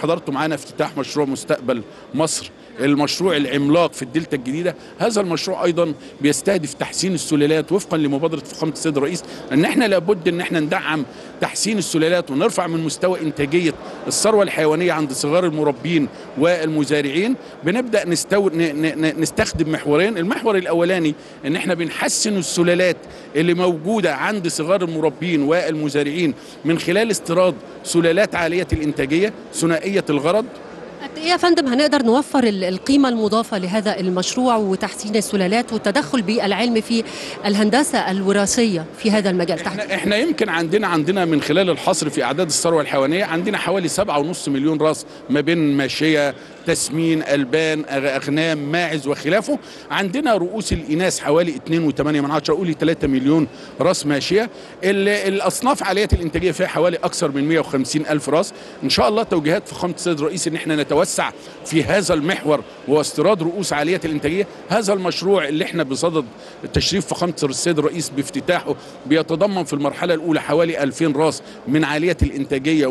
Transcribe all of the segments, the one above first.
حضرتوا معانا افتتاح مشروع مستقبل مصر المشروع العملاق في الدلتا الجديده هذا المشروع ايضا بيستهدف تحسين السلالات وفقا لمبادره فخامه السيد الرئيس ان احنا لابد ان احنا ندعم تحسين السلالات ونرفع من مستوى انتاجيه الثروه الحيوانيه عند صغار المربين والمزارعين بنبدا نستو... ن... ن... نستخدم محورين المحور الاولاني ان احنا بنحسن السلالات اللي موجوده عند صغار المربين والمزارعين من خلال استيراد سلالات عاليه الانتاجيه ثنائيه الغرض قد ايه يا فندم هنقدر نوفر ال- القيمه المضافه لهذا المشروع وتحسين السلالات والتدخل بالعلم في الهندسه الوراثيه في هذا المجال تحت احنا احنا يمكن عندنا عندنا من خلال الحصر في اعداد الثروه الحيوانيه عندنا حوالي 7.5 مليون راس ما بين ماشيه تسمين البان أغ- اغنام ماعز وخلافه عندنا رؤوس الاناث حوالي 2.8 من عشرة قولي 3 مليون راس ماشيه ال- الاصناف عاليه الانتاجيه فيها حوالي اكثر من 150 الف راس ان شاء الله توجيهات فخامه السيد الرئيس ان احنا نتوسع في هذا المحور وهو استيراد رؤوس عاليه الانتاجيه هذا المشروع اللي احنا بصدد تشريف فخامه السيد الرئيس بافتتاحه بيتضمن في المرحله الاولى حوالي 2000 راس من عاليه الانتاجيه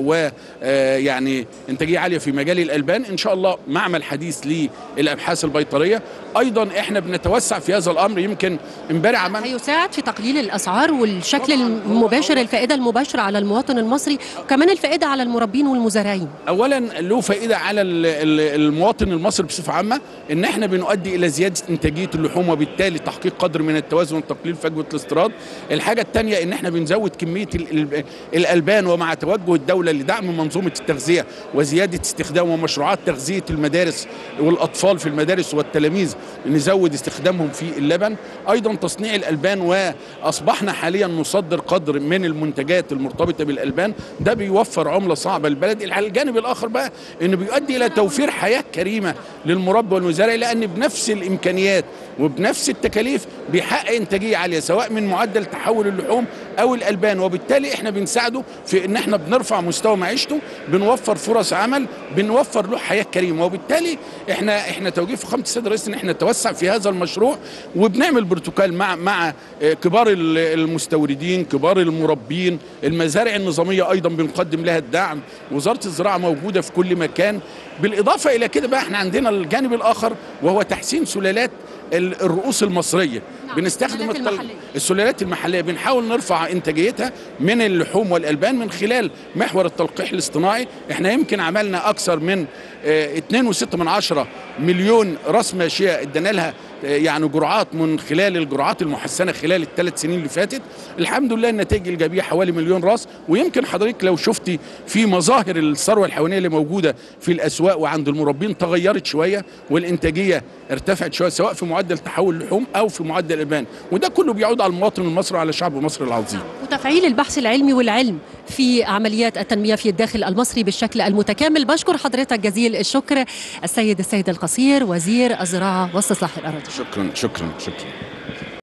ويعني انتاجيه عاليه في مجال الالبان ان شاء الله معمل حديث للابحاث البيطريه ايضا احنا بنتوسع في هذا الامر يمكن امبارح عملنا هيساعد في تقليل الاسعار والشكل المباشر الفائده المباشره على المواطن المصري وكمان الفائده على المربين والمزارعين اولا له فائده على ال- ال- المواطن المصري بصفه عامه ان احنا بنؤدي الى زياده انتاجيه اللحوم وبالتالي تحقيق قدر من التوازن وتقليل فجوه الاستيراد الحاجه الثانيه ان احنا بنزود كميه ال- ال- الالبان ومع توجه الدوله لدعم منظومه التغذيه وزياده استخدام ومشروعات تغذيه المدارس والاطفال في المدارس والتلاميذ نزود استخدامهم في اللبن ايضا تصنيع الالبان واصبحنا حاليا نصدر قدر من المنتجات المرتبطه بالالبان ده بيوفر عمله صعبه للبلد على الجانب الاخر بقى انه بيؤدي الى توفير حياه كريمه للمربى والمزارع لان بنفس الامكانيات وبنفس التكاليف بيحقق انتاجيه عاليه سواء من معدل تحول اللحوم او الالبان وبالتالي احنا بنساعده في ان احنا بنرفع مستوى معيشته بنوفر فرص عمل بنوفر له حياه كريمه وبالتالي احنا احنا توجيه فخامه السيد الرئيس ان احنا نتوسع في هذا المشروع وبنعمل بروتوكول مع مع آه، كبار ال- المستوردين كبار المربين المزارع النظاميه ايضا بنقدم لها الدعم وزاره الزراعه موجوده في كل مكان بالاضافه الى كده بقى احنا عندنا الجانب الاخر وهو تحسين سلالات ال- الرؤوس المصريه نعم، بنستخدم السلالات التل- المحلية. السلالات المحليه بنحاول نرفع انتاجيتها من اللحوم والالبان من خلال محور التلقيح الاصطناعي احنا يمكن عملنا اكثر من آه، 2.6 من عشرة مليون راس ماشيه ادينا لها آه، يعني جرعات من خلال الجرعات المحسنه خلال الثلاث سنين اللي فاتت الحمد لله النتائج الايجابيه حوالي مليون راس ويمكن حضرتك لو شفتي في مظاهر الثروه الحيوانيه اللي موجوده في الاسواق وعند المربين تغيرت شويه والانتاجيه ارتفعت شويه سواء في معدل تحول اللحوم او في معدل الالبان وده كله بيعود على المواطن المصري وعلى شعب مصر العظيم وتفعيل البحث العلمي والعلم في عمليات التنميه في الداخل المصري بالشكل المتكامل بشكر حضرتك جزيل الشكر السيد السيد القصير وزير الزراعه واستصلاح الاراضي شكرا شكرا شكرا